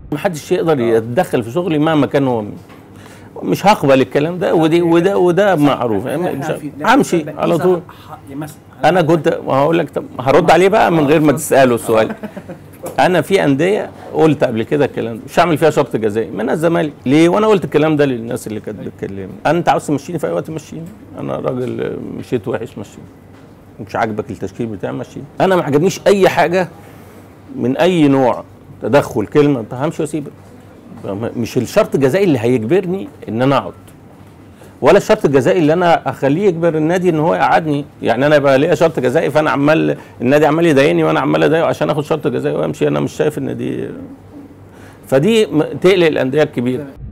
ما حدش يقدر يتدخل في شغلي مهما كان هو مين. مش هقبل الكلام ده ودي وده وده معروف يعني مش- همشي على طول انا كنت هقول لك طب هرد عليه بقى من غير ما تساله السؤال انا في انديه قلت قبل كده الكلام ده مش هعمل فيها شرط جزائي من الزمالك ليه وانا قلت الكلام ده للناس اللي كانت بتكلمني انت عاوز تمشيني في اي وقت مشيني انا راجل مشيت وحش مشيني مش عاجبك التشكيل بتاعي مشيني انا ما عجبنيش اي حاجه من اي نوع تدخل كلمه طب همشي واسيبك مش الشرط الجزائي اللي هيجبرني ان انا اقعد ولا الشرط الجزائي اللي انا اخليه يجبر النادي ان هو يقعدني يعني انا يبقى ليا شرط جزائي فانا عمال النادي عمال يضايقني وانا عمال اضايقه عشان اخد شرط جزائي وامشي انا مش شايف ان دي فدي م- تقلق الانديه الكبيره